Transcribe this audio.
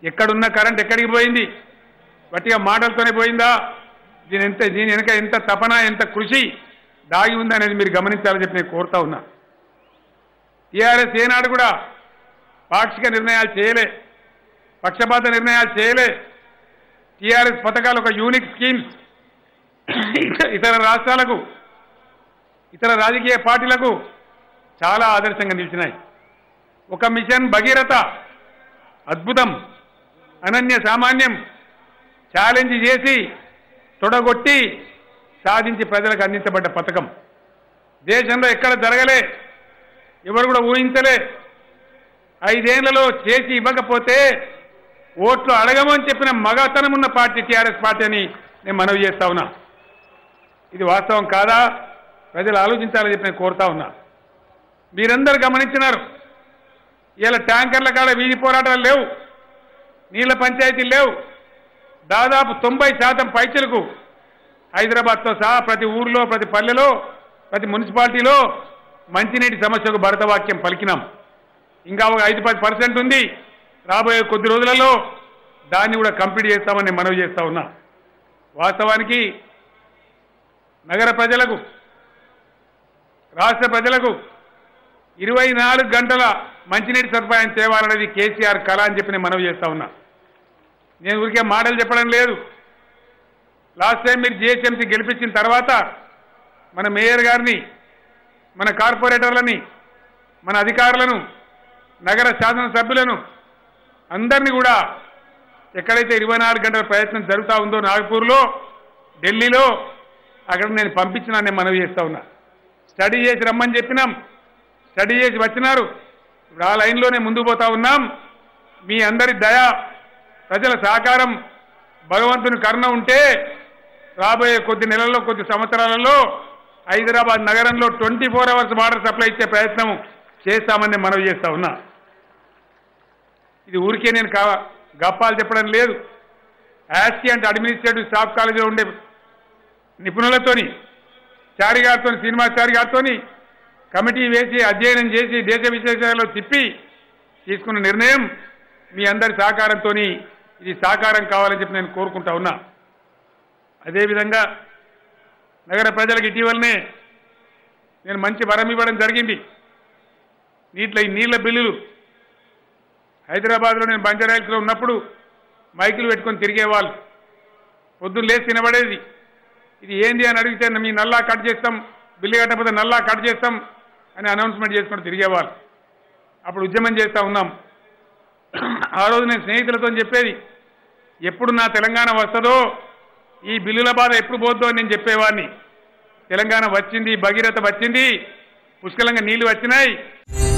ఎక్కడున్న కరెంట్ ఎక్కడికి పోయింది వట్టిగా మాటలతోనే పోయిందా దీని ఎంత దీని వెనక ఎంత తపన ఎంత కృషి దాగి ఉంది అనేది మీరు గమనించాలని చెప్పి నేను కోరుతా ఉన్నా టీఆర్ఎస్ ఏనాడు కూడా పాక్షిక నిర్ణయాలు చేయలే పక్షపాత నిర్ణయాలు చేయలే టీఆర్ఎస్ పథకాలు ఒక యూనిక్ స్కీమ్స్ ఇతర రాష్ట్రాలకు ఇతర రాజకీయ పార్టీలకు చాలా ఆదర్శంగా నిలిచినాయి ఒక మిషన్ భగీరథ అద్భుతం అనన్య సామాన్యం ఛాలెంజ్ చేసి తొడగొట్టి సాధించి ప్రజలకు అందించబడ్డ పథకం దేశంలో ఎక్కడ జరగలే ఎవరు కూడా ఊహించలే ఐదేళ్లలో చేసి ఇవ్వకపోతే ఓట్లు అడగమని చెప్పిన మగతనం ఉన్న పార్టీ టీఆర్ఎస్ పార్టీ అని నేను మనవి చేస్తా ఉన్నా ఇది వాస్తవం కాదా ప్రజలు ఆలోచించాలని చెప్పి నేను కోరుతా ఉన్నా మీరందరూ గమనించినారు ఇలా ట్యాంకర్ల కాడ వీధి పోరాటాలు లేవు నీళ్ల పంచాయతీలు లేవు దాదాపు తొంభై శాతం పైచలకు హైదరాబాద్తో సహా ప్రతి ఊర్లో ప్రతి పల్లెలో ప్రతి మున్సిపాలిటీలో మంచినీటి సమస్యకు భరతవాక్యం పలికినాం ఇంకా ఒక ఐదు పది పర్సెంట్ ఉంది రాబోయే కొద్ది రోజులలో దాన్ని కూడా కంప్లీట్ చేస్తామని నేను మనవి చేస్తా ఉన్నా వాస్తవానికి నగర ప్రజలకు రాష్ట్ర ప్రజలకు ఇరవై నాలుగు గంటల మంచినీటి సదుపాయం తేవాలనేది కేసీఆర్ కళ అని చెప్పి నేను మనవి చేస్తా ఉన్నా నేను ఊరికే మాటలు చెప్పడం లేదు లాస్ట్ టైం మీరు జిహెచ్ఎంసీ గెలిపించిన తర్వాత మన మేయర్ గారిని మన కార్పొరేటర్లని మన అధికారులను నగర శాసనసభ్యులను అందరినీ కూడా ఎక్కడైతే ఇరవై నాలుగు గంటల ప్రయత్నం జరుగుతూ ఉందో నాగపూర్లో ఢిల్లీలో అక్కడ నేను పంపించినా నేను మనవి చేస్తా ఉన్నా స్టడీ చేసి రమ్మని చెప్పినాం స్టడీ చేసి వచ్చినారు ఇప్పుడు ఆ లైన్లోనే ముందుకు పోతా ఉన్నాం మీ అందరి దయ ప్రజల సహకారం భగవంతుని కరుణ ఉంటే రాబోయే కొద్ది నెలల్లో కొద్ది సంవత్సరాలలో హైదరాబాద్ నగరంలో twenty four hours water supply ఇచ్చే ప్రయత్నం చేస్తామని నేను మనవి చేస్తా ఉన్నా ఇది ఊరికే నేను కా గప్పాలు చెప్పడం లేదు యాస్కి అంటే అడ్మినిస్ట్రేటివ్ స్టాఫ్ కాలేజీలో ఉండే నిపుణులతోని చారి గారితో శ్రీనివాస్ చారి గారితోని కమిటీ వేసి అధ్యయనం చేసి దేశ విశేషాల్లో తిప్పి తీసుకున్న నిర్ణయం మీ అందరి సహకారంతో ఇది సాకారం కావాలని చెప్పి నేను కోరుకుంటా ఉన్నా అదేవిధంగా నగర ప్రజలకు ఇటీవలనే నేను మంచి వరం ఇవ్వడం జరిగింది నీట్ల ఈ నీళ్ల బిల్లులు హైదరాబాద్లో నేను బంజారాయిల్స్లో ఉన్నప్పుడు మైకులు పెట్టుకొని తిరిగేవాళ్ళు పొద్దున్న లేచి తినబడేది ఇది ఏంది అని అడిగితే మీ నల్లా కట్ చేస్తాం బిల్లు కట్టకపోతే నల్లా కట్ చేస్తాం అని అనౌన్స్మెంట్ చేసుకొని తిరిగేవాళ్ళు అప్పుడు ఉద్యమం చేస్తా ఉన్నాం ఆ రోజు నేను స్నేహితులతో చెప్పేది ఎప్పుడు నా తెలంగాణ వస్తుందో ఈ బిల్లుల బాధ ఎప్పుడు పోద్దో అని నేను చెప్పేవాడిని తెలంగాణ వచ్చింది భగీరథ వచ్చింది పుష్కలంగా నీళ్లు వచ్చినాయి